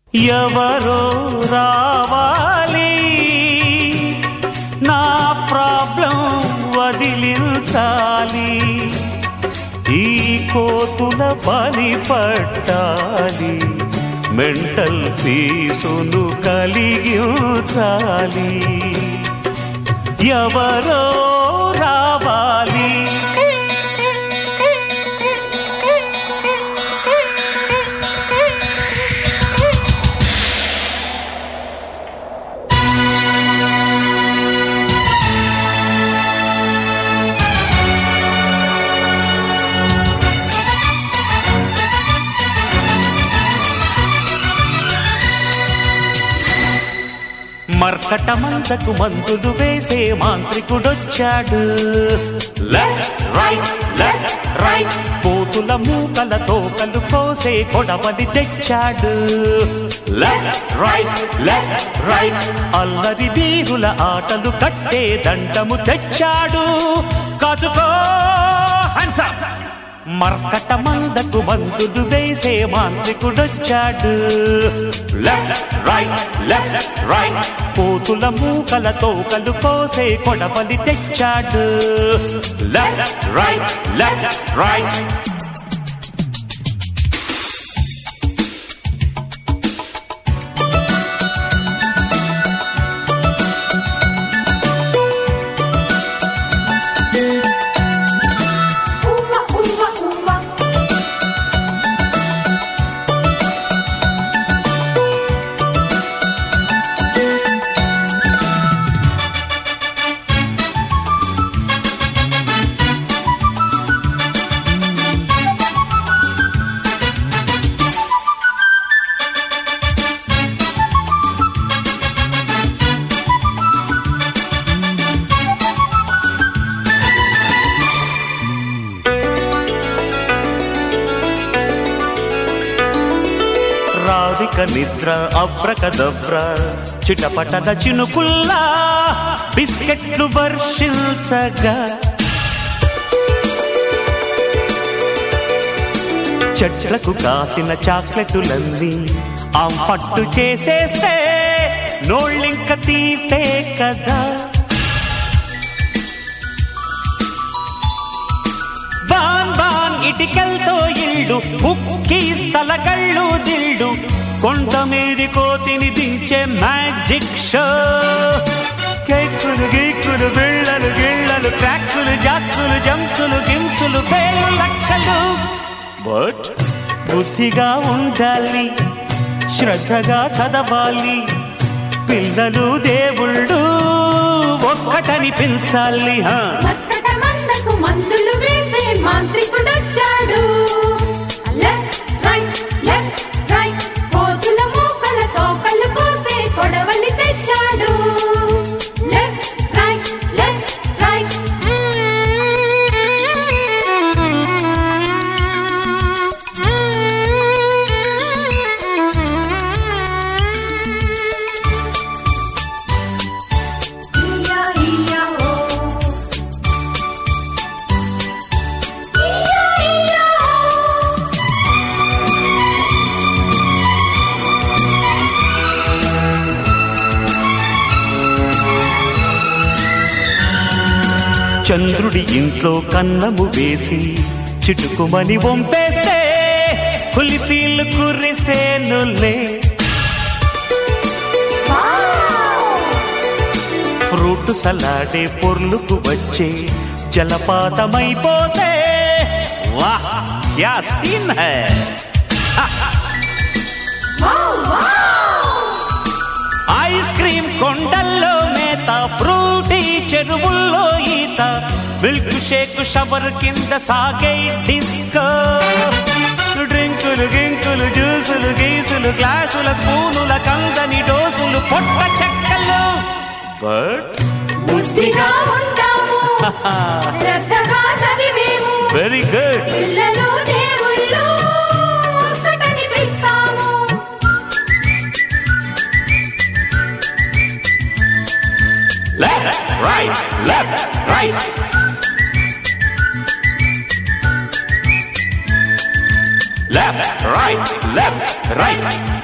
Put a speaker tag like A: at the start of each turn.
A: ఎవరో రావాలి నా ప్రాబ్లం వదిలించాలి ఈ కోతుల పని పట్టాలి మెంటల్ పీసును కలిగించాలి ఎవరో రావాలి మర్కట మందకు మందులు వేసే మాంత్రికుడొచ్చాడు లెఫ్ట్ రైట్ లెఫ్ట్ రైట్ కోతుల మూకల తోకలు కోసే కొడవలి తెచ్చాడు లెఫ్ట్ రైట్ లెఫ్ట్ రైట్ అల్లరి వీరుల ఆటలు కట్టే దండము తెచ్చాడు కాచుకో hands up. మర్కట మందకు మందులు వేసే మాంత్రికుడొచ్చాడు లెఫ్ట్ రైట్ లెఫ్ట్ రైట్ కోతుల మూకల తోకలు కోసే కొడవలి తెచ్చాడు left right left right
B: Uma, uma, uma.
A: Radhika నిద్ర అబ్రకదబ్ర చిటపటల చినుకుల్లా బిస్కెట్లు వర్షించగా చెట్లకు కాసిన చాక్లెటులన్నీ ఆ పట్టు చేసేస్తే నోళ్ళింక తీపే కదా బాన్ బాన్ ఇటికల్తో ఇల్లు కుక్కీ స్థల కళ్ళు దిల్డు కొండ మీది కోతిని దించే మ్యాజిక్ షో కేక్కులు గీక్కులు బిళ్ళలు గిళ్ళలు క్రాక్కులు జాక్కులు జంసులు గిమ్సులు పేలు లక్షలు బట్ బుద్ధిగా ఉండాలి శ్రద్ధగా చదవాలి పిల్లలు దేవుళ్ళు ఒక్కటనిపించాలి హా
B: మక్కట మందకు మందులు వేసే మాంత్రికుడొచ్చాడు లెఫ్ట్ రైట్ లెఫ్ట్ రైట్ కోతుల మూకల తోకలు కోసే కొడవలి తెచ్చాడు లెఫ్ట్ రైట్ లెఫ్ట్ రైట్ ఇయా ఇయా ఓ ఇయా ఇయా ఓ
A: చంద్రుడి ఇంట్లో కన్నము వేసి చిటుకుమని వంపేస్తే కులిపీలు కురిసేనులే ఫ్రూట్ సలాడే పొర్లుకు వచ్చే జలపాతమైపోతే వాహ్ క్యా సీన్ హై ఐస్ క్రీమ్ కొండల్లో మేత ఫ్రూటీ చెరువుల్లో ఈత మిల్క్ షేక్ షవర్ కింద సాగే డిస్కో డ్రింకులు గింకులు జ్యూసులు గీసులు గ్లాసుల స్పూనుల కందని డోసులు పొట్ట చెక్కలు బట్
B: బుద్ధిగా ఉంటాము శ్రద్ధగా చదివేము
A: వెరీ గుడ్
B: పిల్లలు దేవుళ్ళు ఒక్కటనిపిస్తాము
A: left right left right left, right, left, right.